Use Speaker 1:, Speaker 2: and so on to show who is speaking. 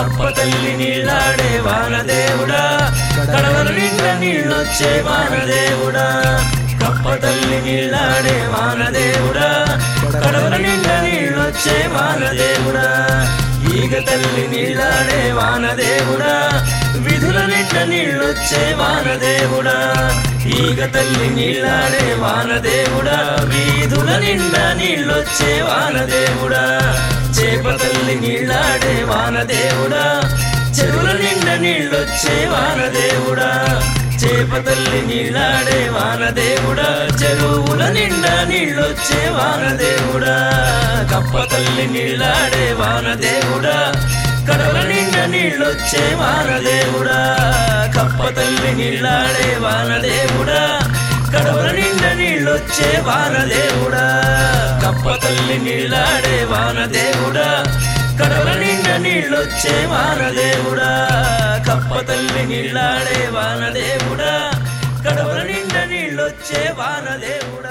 Speaker 1: కప్ప తల్లి నీళ్ళాడే వానదేవుడా కడవల నిండా నీళ్ళొచ్చే వానదేవుడా కప్ప తల్లి నీళ్ళాడే వానదేవుడా కడవల నిండా నీళ్ళొచ్చే వానదేవుడా ఈగ తల్లి నీళ్ళాడే వానదేవుడా విధుల నిండా నీళ్ళొచ్చే వానదేవుడా ఈగ తల్లి నీళ్ళాడే వానదేవుడా వీధుల నిండా నీళ్ళొచ్చే వానదేవుడా చేప తల్లి నీళ్ళాడే వానదేవుడా చెరువుల నిండా నీళ్ళొచ్చే వానదేవుడా చేప తల్లి నీళ్ళాడే వానదేవుడా చెరువుల నిండా నీళ్ళొచ్చే వానదేవుడా కప్ప తల్లి నీళ్ళాడే వానదేవుడా కడవల నిండా నీళ్ళొచ్చే వానదేవుడా కప్ప తల్లి నీళ్ళాడే వానదేవుడా కడవల నిండా నీళ్ళొచ్చే వానదేవుడా కప్ప తల్లి నీళ్ళాడే వానదేవుడా కడవల నిండా నీళ్ళొచ్చే వానదేవుడా కప్ప తల్లి నీళ్ళాడే వానదేవుడా కడవల నిండా నీళ్ళొచ్చే వానదేవుడా